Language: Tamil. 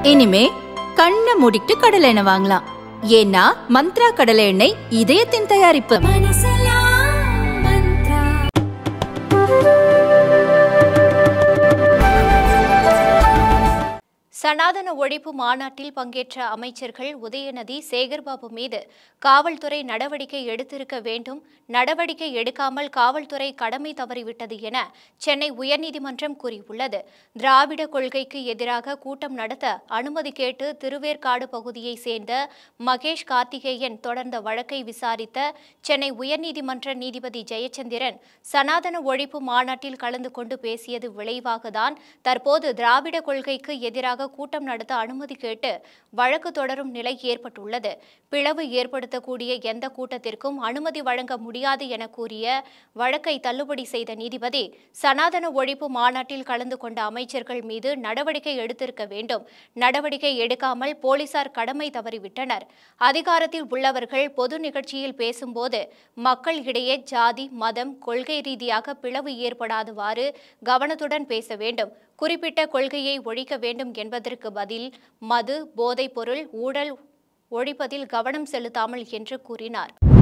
இனிமே கண்ணை மூடிட்டு கடலை எண்ணெய் வாங்கலாம் ஏன்னா மந்த்ரா கடலை எண்ணெய் இதயத்தின் தயாரிப்பு சனாதன ஒழிப்பு மாநாட்டில் பங்கேற்ற அமைச்சர்கள் உதயநிதி சேகர்பாபு மீது காவல்துறை நடவடிக்கை எடுத்திருக்க வேண்டும் நடவடிக்கை எடுக்காமல் காவல்துறை கடமை தவறிவிட்டது என சென்னை உயர்நீதிமன்றம் கூறியுள்ளது திராவிட கொள்கைக்கு எதிராக கூட்டம் நடத்த அனுமதி கேட்டு திருவேற்காடு பகுதியைச் சேர்ந்த மகேஷ் கார்த்திகேயன் தொடர்ந்த வழக்கை விசாரித்த சென்னை உயர்நீதிமன்ற நீதிபதி ஜெயச்சந்திரன் சனாதன ஒழிப்பு மாநாட்டில் கலந்து கொண்டு பேசியது விளைவாகத்தான் தற்போது திராவிட கொள்கைக்கு எதிராக கூட்டம் நடத்த அனுமதி கேட்டு வழக்கு தொடரும் நிலை ஏற்பட்டுள்ளது பிளவு ஏற்படுத்தக்கூடிய எந்த கூட்டத்திற்கும் அனுமதி வழங்க முடியாது என கூறிய வழக்கை தள்ளுபடி செய்த நீதிபதி சனாதன ஒழிப்பு மாநாட்டில் கலந்து கொண்ட அமைச்சர்கள் மீது நடவடிக்கை எடுத்திருக்க வேண்டும் நடவடிக்கை எடுக்காமல் போலீசார் கடமை தவறிவிட்டனர் அதிகாரத்தில் உள்ளவர்கள் பொது நிகழ்ச்சியில் பேசும்போது மக்கள் இடையே ஜாதி மதம் கொள்கை ரீதியாக பிளவு ஏற்படாதவாறு கவனத்துடன் பேச வேண்டும் குறிப்பிட்ட கொள்கையை ஒழிக்க வேண்டும் என்பதற்கு பதில் மது போதைப்பொருள் ஊழல் ஒழிப்பதில் கவனம் செலுத்தாமல் என்று கூறினார்